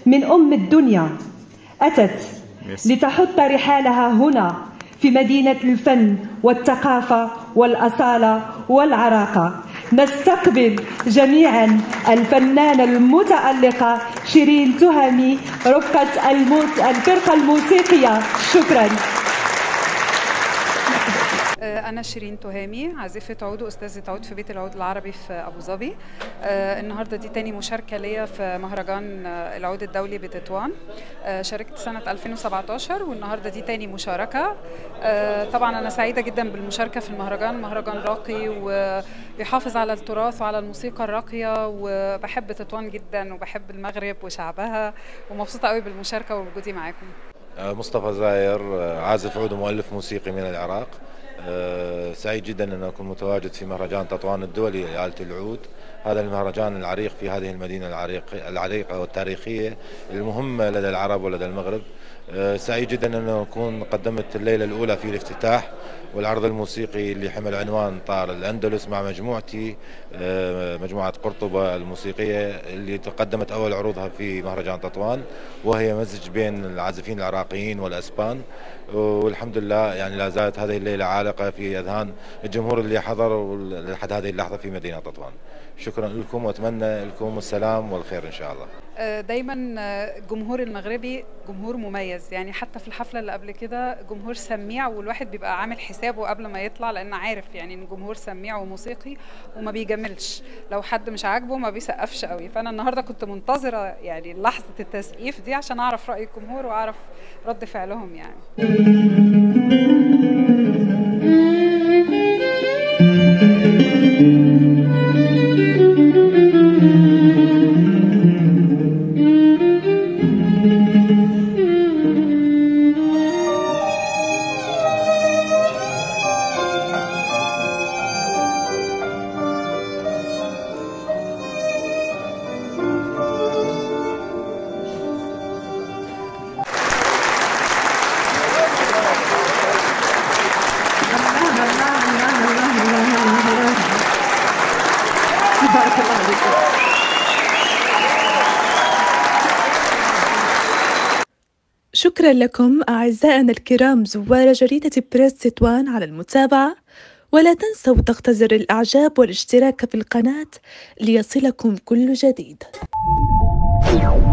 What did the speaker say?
من أم الدنيا أتت لتحط رحالها هنا في مدينة الفن والثقافة والأصالة والعراقة نستقبل جميعا الفنانة المتألقة شيرين تهامي رفقة الموس... الفرقة الموسيقية شكرا أنا شيرين تهامي عازفة عود وأستاذة عود في بيت العود العربي في أبو ظبي آه، النهاردة دي تاني مشاركة ليا في مهرجان آه، العود الدولي بتطوان آه، شاركت سنة 2017 والنهاردة دي تاني مشاركة طبعا أنا سعيدة جدا بالمشاركة في المهرجان مهرجان راقي وبيحافظ على التراث وعلى الموسيقى الراقية وبحب تطوان جدا وبحب المغرب وشعبها ومبسوطة قوي بالمشاركة ووجودي معاكم مصطفى زاير عازف عود ومؤلف موسيقي من العراق آه، سعيد جدا أن أكون متواجد في مهرجان تطوان الدولي لآلة العود هذا المهرجان العريق في هذه المدينة العريقة, العريقة والتاريخية المهمة لدى العرب ولدى المغرب آه، سعيد جدا أن أكون قدمت الليلة الأولى في الافتتاح والعرض الموسيقي اللي حمل عنوان طار الأندلس مع مجموعتي آه، مجموعة قرطبة الموسيقية اللي تقدمت أول عروضها في مهرجان تطوان وهي مزج بين العازفين العراقيين والأسبان والحمد لله يعني لا زالت هذه الليلة عالقة في أذهان الجمهور اللي حضر لحد هذه اللحظة في مدينة تطوان شكرا لكم وأتمنى لكم السلام والخير إن شاء الله آه، دايما الجمهور المغربي جمهور مميز يعني حتى في الحفلة اللي قبل كده جمهور سميع والواحد بيبقى عامل حسابه قبل ما يطلع لأن عارف يعني إن الجمهور سميع وموسيقي وما بيجملش لو حد مش عاجبه ما بيسقفش قوي فأنا النهاردة كنت منتظرة يعني لحظة التسقيف دي عشان أعرف رأي الجمهور وأعرف رد فعلهم يعني شكرا لكم أعزائنا الكرام زوار جريدة بريس تطوان على المتابعة ولا تنسوا ضغط زر الإعجاب والاشتراك في القناة ليصلكم كل جديد